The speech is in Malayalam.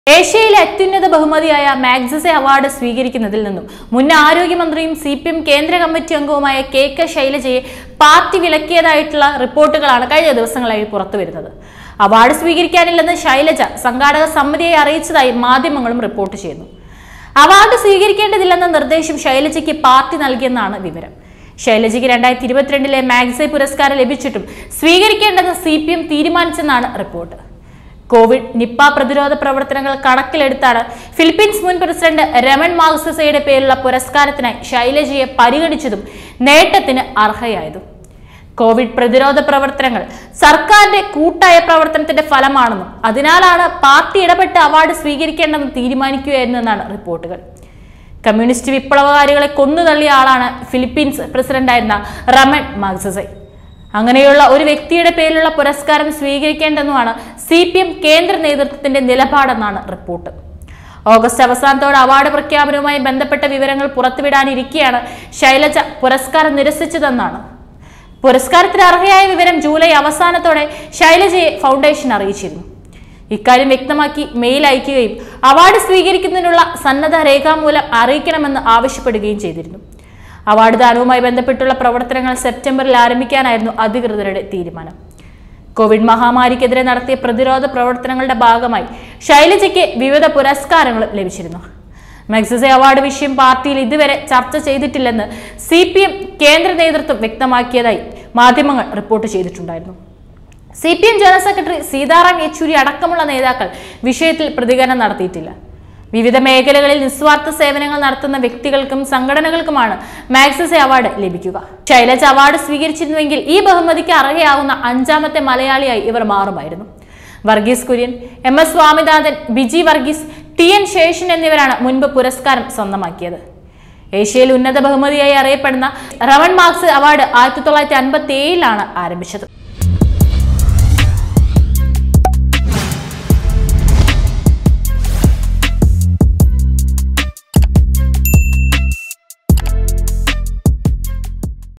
ഏഷ്യയിലെ അത്യുന്നത ബഹുമതിയായ മാഗ്സസെ അവാർഡ് സ്വീകരിക്കുന്നതിൽ നിന്നും മുൻ ആരോഗ്യമന്ത്രിയും സി പി എം കേന്ദ്ര കമ്മിറ്റി അംഗവുമായ കെ കെ ശൈലജയെ പാർട്ടി വിലക്കിയതായിട്ടുള്ള റിപ്പോർട്ടുകളാണ് കഴിഞ്ഞ ദിവസങ്ങളായി പുറത്തുവരുന്നത് അവാർഡ് സ്വീകരിക്കാനില്ലെന്ന് ശൈലജ സംഘാടക സമിതിയെ അറിയിച്ചതായി മാധ്യമങ്ങളും റിപ്പോർട്ട് ചെയ്യുന്നു അവാർഡ് സ്വീകരിക്കേണ്ടതില്ലെന്ന നിർദ്ദേശം ശൈലജയ്ക്ക് പാർട്ടി നൽകിയെന്നാണ് വിവരം ശൈലജയ്ക്ക് രണ്ടായിരത്തി ഇരുപത്തിരണ്ടിലെ മാഗ്സെ പുരസ്കാരം ലഭിച്ചിട്ടും സ്വീകരിക്കേണ്ടെന്ന് സി പി എം തീരുമാനിച്ചെന്നാണ് റിപ്പോർട്ട് കോവിഡ് നിപ്പ പ്രതിരോധ പ്രവർത്തനങ്ങൾ കണക്കിലെടുത്താണ് ഫിലിപ്പീൻസ് മുൻ പ്രസിഡന്റ് രമൺ മാഗ്സസയുടെ പേരിലുള്ള പുരസ്കാരത്തിനായി ശൈലജയെ പരിഗണിച്ചതും നേട്ടത്തിന് അർഹയായതും കോവിഡ് പ്രതിരോധ പ്രവർത്തനങ്ങൾ സർക്കാരിന്റെ കൂട്ടായ പ്രവർത്തനത്തിന്റെ ഫലമാണെന്നും അതിനാലാണ് പാർട്ടി ഇടപെട്ട് അവാർഡ് സ്വീകരിക്കേണ്ടെന്ന് തീരുമാനിക്കുകയെന്നാണ് റിപ്പോർട്ടുകൾ കമ്മ്യൂണിസ്റ്റ് വിപ്ലവകാരികളെ കൊന്നുതള്ളിയ ആളാണ് ഫിലിപ്പീൻസ് പ്രസിഡന്റായിരുന്ന റമൺ മാഗ്സസെ അങ്ങനെയുള്ള ഒരു വ്യക്തിയുടെ പേരിലുള്ള പുരസ്കാരം സ്വീകരിക്കേണ്ടെന്നുമാണ് സി പി എം കേന്ദ്ര നേതൃത്വത്തിന്റെ നിലപാടെന്നാണ് റിപ്പോർട്ട് ഓഗസ്റ്റ് അവസാനത്തോടെ അവാർഡ് പ്രഖ്യാപനവുമായി ബന്ധപ്പെട്ട വിവരങ്ങൾ പുറത്തുവിടാനിരിക്കെയാണ് ശൈലജ പുരസ്കാരം നിരസിച്ചതെന്നാണ് പുരസ്കാരത്തിന് അർഹയായ വിവരം ജൂലൈ അവസാനത്തോടെ ശൈലജയെ ഫൗണ്ടേഷൻ അറിയിച്ചിരുന്നു ഇക്കാര്യം വ്യക്തമാക്കി മെയിൽ അയക്കുകയും അവാർഡ് സ്വീകരിക്കുന്നതിനുള്ള സന്നദ്ധ രേഖാമൂലം അറിയിക്കണമെന്ന് ആവശ്യപ്പെടുകയും ചെയ്തിരുന്നു അവാർഡ് ദാനവുമായി ബന്ധപ്പെട്ടുള്ള പ്രവർത്തനങ്ങൾ സെപ്റ്റംബറിൽ ആരംഭിക്കാനായിരുന്നു അധികൃതരുടെ തീരുമാനം കോവിഡ് മഹാമാരിക്കെതിരെ നടത്തിയ പ്രതിരോധ പ്രവർത്തനങ്ങളുടെ ഭാഗമായി ശൈലജയ്ക്ക് വിവിധ പുരസ്കാരങ്ങളും ലഭിച്ചിരുന്നു മെക്സസെ അവാർഡ് വിഷയം പാർട്ടിയിൽ ഇതുവരെ ചർച്ച ചെയ്തിട്ടില്ലെന്ന് സി പി എം കേന്ദ്ര നേതൃത്വം വ്യക്തമാക്കിയതായി മാധ്യമങ്ങൾ റിപ്പോർട്ട് ചെയ്തിട്ടുണ്ടായിരുന്നു C P M general secretary Sitaram Yechury അടക്കമുള്ള നേതാക്കൾ വിഷയത്തിൽ പ്രതികരണം നടത്തിയിട്ടില്ല വിവിധ മേഖലകളിൽ നിസ്വാർത്ഥ സേവനങ്ങൾ നടത്തുന്ന വ്യക്തികൾക്കും സംഘടനകൾക്കുമാണ് മാക്സസെ അവാർഡ് ലഭിക്കുക ശൈലജ അവാർഡ് സ്വീകരിച്ചിരുന്നുവെങ്കിൽ ഈ ബഹുമതിക്ക് അർഹയാവുന്ന അഞ്ചാമത്തെ മലയാളിയായി ഇവർ മാറുമായിരുന്നു Varghese Kurien M S Swaminathan B G Varghese T N Seshan എന്നിവരാണ് മുൻപ് പുരസ്കാരം സ്വന്തമാക്കിയത് ഏഷ്യയിൽ ഉന്നത ബഹുമതിയായി അറിയപ്പെടുന്ന റവൺ മാർക്സ് അവാർഡ് ആയിരത്തി തൊള്ളായിരത്തി അൻപത്തി ഏഴിലാണ് ആരംഭിച്ചത്